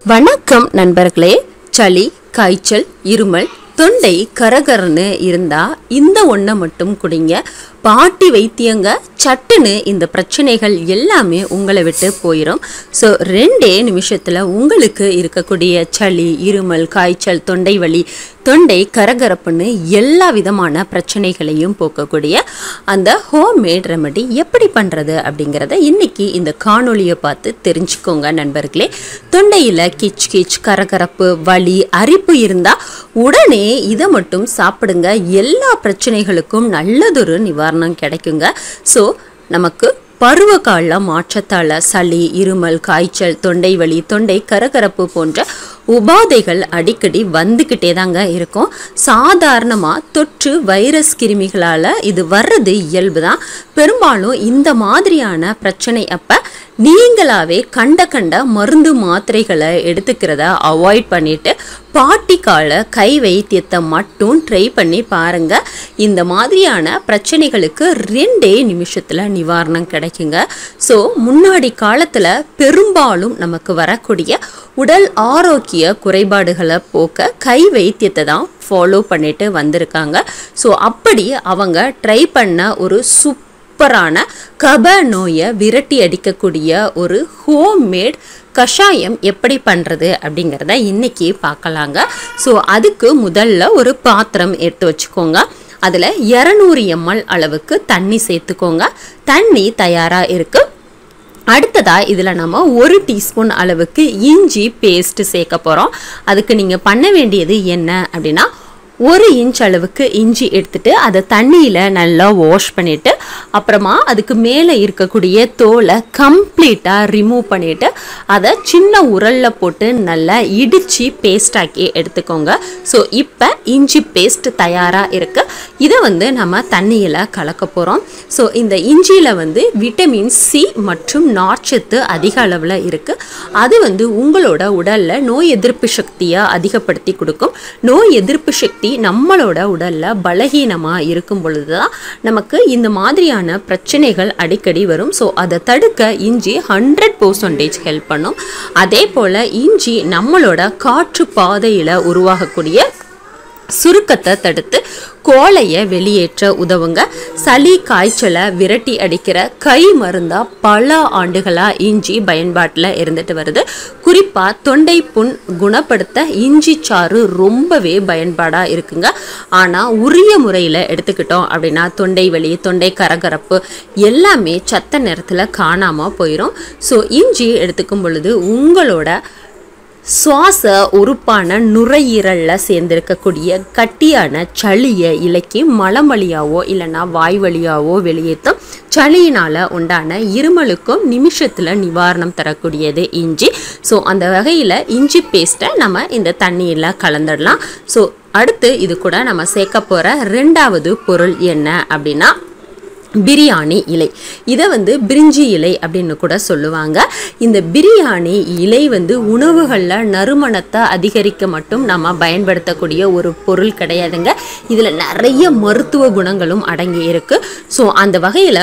வணக்கம் நண்பர்களே சளி காய்ச்சல் இருமல் தொண்டை கரகரன்னு இருந்தா இந்த ஒன்றை மட்டும் குடிங்க பாட்டி வைத்தியங்க சட்டுன்னு இந்த பிரச்சனைகள் எல்லாமே உங்களை விட்டு போயிடும் ஸோ ரெண்டே நிமிஷத்தில் உங்களுக்கு இருக்கக்கூடிய சளி இருமல் காய்ச்சல் தொண்டை வலி தொண்டை கரகரப்புன்னு எல்லா விதமான பிரச்சனைகளையும் போக்கக்கூடிய அந்த ஹோம்மேட் ரெமடி எப்படி பண்ணுறது அப்படிங்கிறத இன்னைக்கு இந்த காணொளியை பார்த்து தெரிஞ்சுக்கோங்க நண்பர்களே தொண்டையில் கிச் கிச் கரகரப்பு வலி அரிப்பு இருந்தால் உடனே இதை மட்டும் சாப்பிடுங்க எல்லா பிரச்சனைகளுக்கும் நல்லதொரு நிவாரணம் கிடைக்குங்க ஸோ நமக்கு பருவகால மாற்றத்தால் சளி இருமல் காய்ச்சல் தொண்டை வலி தொண்டை கரகரப்பு போன்ற உபாதைகள் அடிக்கடி வந்துக்கிட்டே தாங்க இருக்கும் சாதாரணமாக தொற்று வைரஸ் கிருமிகளால் இது வர்றது இயல்பு தான் பெரும்பாலும் இந்த மாதிரியான பிரச்சனை அப்போ நீங்களாவே கண்ட கண்ட மருந்து மாத்திரைகளை எடுத்துக்கிறத அவாய்ட் பண்ணிட்டு பாட்டிக்கால கை வைத்தியத்தை மட்டும் ட்ரை பண்ணி பாருங்க இந்த மாதிரியான பிரச்சனைகளுக்கு ரெண்டே நிமிஷத்தில் நிவாரணம் கிடைக்குங்க ஸோ முன்னாடி காலத்தில் பெரும்பாலும் நமக்கு வரக்கூடிய உடல் ஆரோக்கிய குறைபாடுகளை போக்க கை வைத்தியத்தை தான் ஃபாலோ பண்ணிட்டு வந்திருக்காங்க ஸோ அப்படி அவங்க ட்ரை பண்ண ஒரு சூப் சூப்பரான கப நோயை விரட்டி அடிக்கக்கூடிய ஒரு ஹோம்மேட் கஷாயம் எப்படி பண்ணுறது அப்படிங்கிறத இன்னைக்கு பார்க்கலாங்க ஸோ அதுக்கு முதல்ல ஒரு பாத்திரம் எடுத்து வச்சுக்கோங்க அதில் இரநூறு எம்எல் அளவுக்கு தண்ணி சேர்த்துக்கோங்க தண்ணி தயாராக இருக்குது அடுத்ததா இதில் நம்ம ஒரு டீஸ்பூன் அளவுக்கு இஞ்சி பேஸ்ட் சேர்க்க போகிறோம் அதுக்கு நீங்கள் பண்ண வேண்டியது என்ன அப்படின்னா ஒரு இன்ச் அளவுக்கு இஞ்சி எடுத்துட்டு அதை தண்ணியில் நல்லா வாஷ் பண்ணிவிட்டு அப்புறமா அதுக்கு மேலே இருக்கக்கூடிய தோலை கம்ப்ளீட்டாக ரிமூவ் பண்ணிவிட்டு அதை சின்ன உரலில் போட்டு நல்லா இடித்து பேஸ்டாக்கி எடுத்துக்கோங்க ஸோ இப்போ இஞ்சி பேஸ்ட் தயாராக இருக்குது இதை வந்து நம்ம தண்ணியில் கலக்க போகிறோம் ஸோ இந்த இஞ்சியில் வந்து விட்டமின் சி மற்றும் நார்ச்சத்து அதிக அளவில் இருக்குது அது வந்து உங்களோட உடலில் நோய் எதிர்ப்பு சக்தியை அதிகப்படுத்தி கொடுக்கும் நோய் எதிர்ப்பு சக்தி நம்மளோட உடலில் பலகீனமாக இருக்கும் பொழுது தான் நமக்கு இந்த மாதிரியான பிரச்சனைகள் அடிக்கடி வரும் ஸோ அதை தடுக்க இஞ்சி ஹண்ட்ரட் பர்சன்டேஜ் ஹெல்ப் பண்ணும் அதே போல் இஞ்சி நம்மளோட காற்று பாதையில் உருவாகக்கூடிய சுருக்கத்தை தடுத்து கோழையை வெளியேற்ற உதவுங்க சளி காய்ச்சலை விரட்டி அடிக்கிற கை மருந்தா பல ஆண்டுகளாக இஞ்சி பயன்பாட்டில் இருந்துட்டு வருது குறிப்பாக தொண்டை புண் குணப்படுத்த இஞ்சி சாறு ரொம்பவே பயன்பாடாக இருக்குங்க ஆனால் உரிய முறையில் எடுத்துக்கிட்டோம் அப்படின்னா தொண்டை வலி தொண்டை கரகரப்பு எல்லாமே சத்த நேரத்தில் காணாமல் போயிடும் ஸோ இஞ்சி எடுத்துக்கும் பொழுது உங்களோட சுவாச உறுப்பான நுரையீரலில் சேர்ந்திருக்கக்கூடிய கட்டியான சளியை இலக்கி மலம் வழியாவோ இல்லைன்னா வாய் வழியாவோ வெளியேற்றும் சளியினால் உண்டான இருமலுக்கும் நிமிஷத்தில் நிவாரணம் தரக்கூடியது இஞ்சி ஸோ அந்த வகையில் இஞ்சி பேஸ்ட்டை நம்ம இந்த தண்ணியில் கலந்துடலாம் ஸோ அடுத்து இது கூட நம்ம சேர்க்க போகிற ரெண்டாவது பொருள் என்ன அப்படின்னா பிரியாணி இலை இதை வந்து பிரிஞ்சி இலை அப்படின்னு கூட சொல்லுவாங்க இந்த பிரியாணி இலை வந்து உணவுகளில் நறுமணத்தை அதிகரிக்க மட்டும் நம்ம பயன்படுத்தக்கூடிய ஒரு பொருள் கிடையாதுங்க இதில் நிறைய மருத்துவ குணங்களும் அடங்கி இருக்கு ஸோ அந்த வகையில்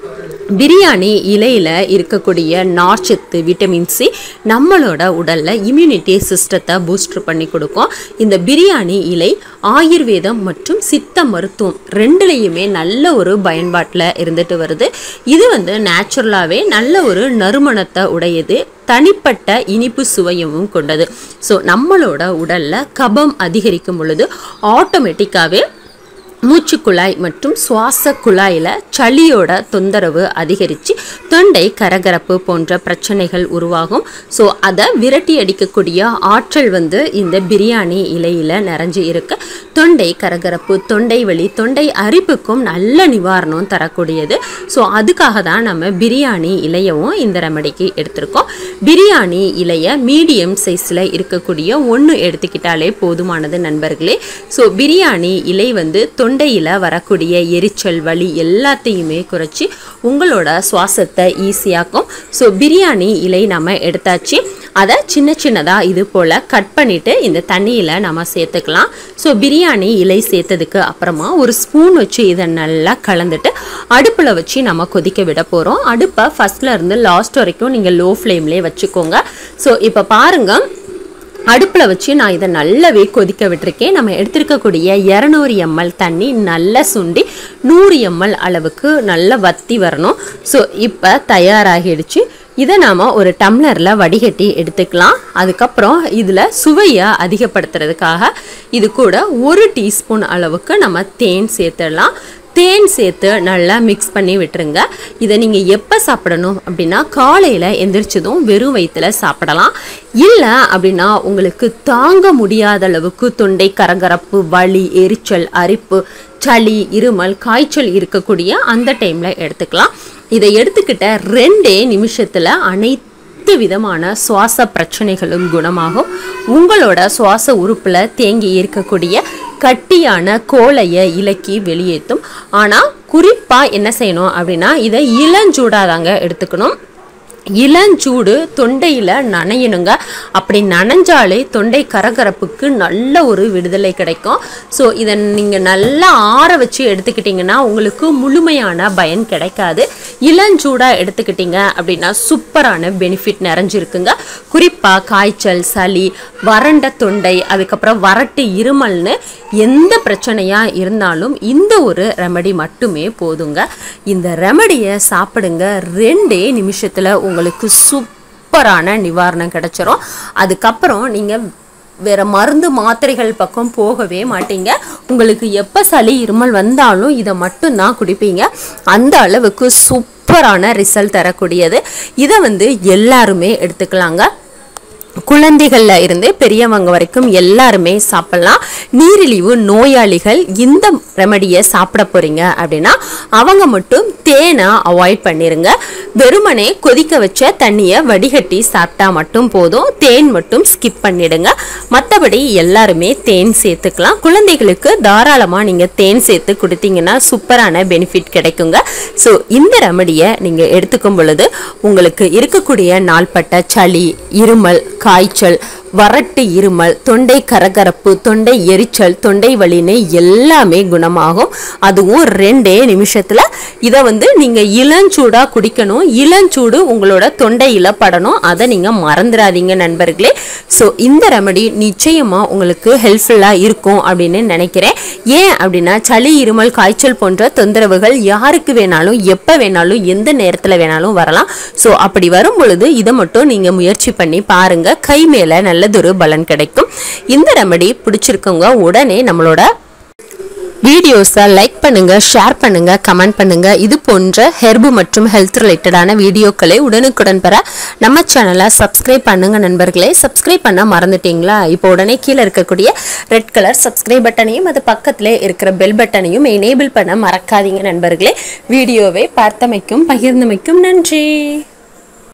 பிரியாணி இலையில் இருக்கக்கூடிய நார்ச்சத்து விட்டமின் சி நம்மளோட உடலில் இம்யூனிட்டி சிஸ்டத்தை பூஸ்டர் பண்ணி கொடுக்கும் இந்த பிரியாணி இலை ஆயுர்வேதம் மற்றும் சித்த மருத்துவம் ரெண்டுலேயுமே நல்ல ஒரு பயன்பாட்டில் இருந்துட்டு வருது இது வந்து நேச்சுரலாகவே நல்ல ஒரு நறுமணத்தை உடையது தனிப்பட்ட இனிப்பு சுவையும் கொண்டது ஸோ நம்மளோட உடலில் கபம் அதிகரிக்கும் பொழுது ஆட்டோமேட்டிக்காகவே மூச்சுக்குழாய் மற்றும் சுவாச குழாயில் சளியோட தொந்தரவு அதிகரித்து தொண்டை கரகரப்பு போன்ற பிரச்சனைகள் உருவாகும் ஸோ அதை விரட்டி அடிக்கக்கூடிய ஆற்றல் வந்து இந்த பிரியாணி இலையில் நிறைஞ்சு இருக்கு தொண்டை கரகரப்பு தொண்டை வலி தொண்டை அரிப்புக்கும் நல்ல நிவாரணம் தரக்கூடியது ஸோ அதுக்காக தான் நம்ம பிரியாணி இலையவும் இந்த ரெமடிக்கு எடுத்திருக்கோம் பிரியாணி இலையை மீடியம் சைஸில் இருக்கக்கூடிய ஒன்று எடுத்துக்கிட்டாலே போதுமானது நண்பர்களே ஸோ பிரியாணி இலை வந்து தொண்டையில் வரக்கூடிய எரிச்சல் வலி எல்லாத்தையுமே குறைச்சி உங்களோட சுவாசத்தை ஈஸியாக்கும் ஸோ பிரியாணி இலை நம்ம எடுத்தாச்சு அதை சின்ன சின்னதாக இது போல் கட் பண்ணிவிட்டு இந்த தண்ணியில் நம்ம சேர்த்துக்கலாம் ஸோ பிரியாணி இலை சேர்த்ததுக்கு அப்புறமா ஒரு ஸ்பூன் வச்சு இதை நல்லா கலந்துட்டு அடுப்பில் வச்சு நம்ம கொதிக்க விட போகிறோம் அடுப்பை ஃபஸ்ட்டில் இருந்து லாஸ்ட் வரைக்கும் நீங்கள் லோ ஃப்ளேம்லேயே வச்சுக்கோங்க ஸோ இப்போ பாருங்கள் அடுப்பில் வச்சு நான் இதை நல்லாவே கொதிக்க விட்டுருக்கேன் நம்ம எடுத்திருக்கக்கூடிய இரநூறு எம்எல் தண்ணி நல்லா சுண்டி நூறு எம்எல் அளவுக்கு நல்லா வத்தி வரணும் ஸோ இப்போ தயாராகிடுச்சு இதை நாம் ஒரு டம்ளரில் வடிகட்டி எடுத்துக்கலாம் அதுக்கப்புறம் இதில் சுவையை அதிகப்படுத்துறதுக்காக இது கூட ஒரு டீஸ்பூன் அளவுக்கு நம்ம தேன் சேர்த்துடலாம் தேன் சேர்த்து நல்லா மிக்ஸ் பண்ணி விட்டுருங்க இதை நீங்கள் எப்போ சாப்பிடணும் அப்படின்னா காலையில் எந்திரிச்சதும் வெறும் வயிற்றுல சாப்பிடலாம் இல்லை அப்படின்னா உங்களுக்கு தாங்க முடியாத அளவுக்கு தொண்டை கரகரப்பு வலி எரிச்சல் அரிப்பு சளி இருமல் காய்ச்சல் இருக்கக்கூடிய அந்த டைமில் எடுத்துக்கலாம் இதை எடுத்துக்கிட்ட ரெண்டே நிமிஷத்தில் அனைத்து அனைத்து விதமான சுவாச பிரச்சனைகளும் குணமாகும் உங்களோட சுவாச உறுப்பில் தேங்கி இருக்கக்கூடிய கட்டியான கோலையை இலக்கி வெளியேற்றும் ஆனால் குறிப்பாக என்ன செய்யணும் அப்படின்னா இதை இளஞ்சூடாதாங்க எடுத்துக்கணும் இளஞ்சூடு தொண்டையில் நனையணுங்க அப்படி நனைஞ்சாலே தொண்டை கரகரப்புக்கு நல்ல ஒரு விடுதலை கிடைக்கும் ஸோ இதை நீங்கள் நல்லா ஆற வச்சு எடுத்துக்கிட்டிங்கன்னா உங்களுக்கு முழுமையான பயன் கிடைக்காது இளஞ்சூடாக எடுத்துக்கிட்டிங்க அப்படின்னா சூப்பரான பெனிஃபிட் நிறைஞ்சிருக்குங்க குறிப்பாக காய்ச்சல் சளி வறண்ட தொண்டை அதுக்கப்புறம் வறட்டு இருமல்னு எந்த பிரச்சனையாக இருந்தாலும் இந்த ஒரு ரெமடி மட்டுமே போதுங்க இந்த ரெமடியை சாப்பிடுங்க ரெண்டே நிமிஷத்தில் உங்களுக்கு சூப்பரான நிவாரணம் கிடைச்சிரும் அதுக்கப்புறம் நீங்கள் வேற மருந்து மாத்திரைகள் பக்கம் போகவே மாட்டீங்க உங்களுக்கு எப்போ சளி இருமல் வந்தாலும் இதை மட்டும்தான் குடிப்பீங்க அந்த அளவுக்கு சூப்பரான ரிசல்ட் தரக்கூடியது இதை வந்து எல்லாருமே எடுத்துக்கலாங்க குழந்தைகள்ல இருந்து பெரியவங்க வரைக்கும் எல்லாருமே சாப்பிடலாம் நீரிழிவு நோயாளிகள் இந்த ரெமடியை சாப்பிட போறீங்க அப்படின்னா அவங்க மட்டும் தேனை அவாய்ட் பண்ணிருங்க வெறுமனே கொதிக்க வச்ச தண்ணியை வடிகட்டி சாப்பிட்டா மட்டும் போதும் தேன் மட்டும் ஸ்கிப் பண்ணிடுங்க மற்றபடி எல்லாருமே தேன் சேர்த்துக்கலாம் குழந்தைகளுக்கு தாராளமாக நீங்கள் தேன் சேர்த்து கொடுத்தீங்கன்னா சூப்பரான பெனிஃபிட் கிடைக்குங்க ஸோ இந்த ரெமடியை நீங்கள் எடுத்துக்கும் பொழுது உங்களுக்கு இருக்கக்கூடிய நாள்பட்ட சளி இருமல் காய்ச்சல் வறட்டு இருமல் தொண்டை கரகரப்பு தொண்டை எரிச்சல் தொண்டை வலின்னு எல்லாமே குணமாகும் அதுவும் ரெண்டே நிமிஷத்தில் இதை வந்து நீங்கள் இளஞ்சூடாக குடிக்கணும் இளஞ்சூடு உங்களோட தொண்டையில் படணும் அதை நீங்கள் மறந்துடாதீங்க நண்பர்களே ஸோ இந்த ரெமடி நிச்சயமாக உங்களுக்கு ஹெல்ப்ஃபுல்லாக இருக்கும் அப்படின்னு நினைக்கிறேன் ஏன் அப்படின்னா சளி இருமல் காய்ச்சல் போன்ற தொந்தரவுகள் யாருக்கு வேணாலும் எப்போ வேணாலும் எந்த நேரத்தில் வேணாலும் வரலாம் ஸோ அப்படி வரும் பொழுது இதை மட்டும் நீங்கள் முயற்சி பண்ணி பாருங்க கை மேலே நல்லதொரு பலன் கிடைக்கும் இந்த ரெமடி பிடிச்சிருக்கவங்க உடனே நம்மளோட வீடியோஸை லைக் பண்ணுங்க ஷேர் பண்ணுங்க கமெண்ட் பண்ணுங்க இது போன்ற ஹெர்பு மற்றும் ஹெல்த் ரிலேட்டடான வீடியோக்களை உடனுக்குடன் பெற நம்ம சேனலை சப்ஸ்கிரைப் பண்ணுங்க நண்பர்களே சப்ஸ்கிரைப் பண்ண மறந்துட்டீங்களா இப்போ உடனே கீழே இருக்கக்கூடிய ரெட் கலர் சப்ஸ்கிரைப் பட்டனையும் அது பக்கத்திலே இருக்கிற பெல் பட்டனையும் எனேபிள் பண்ண மறக்காதீங்க நண்பர்களே வீடியோவை பார்த்தமைக்கும் பகிர்ந்தமைக்கும் நன்றி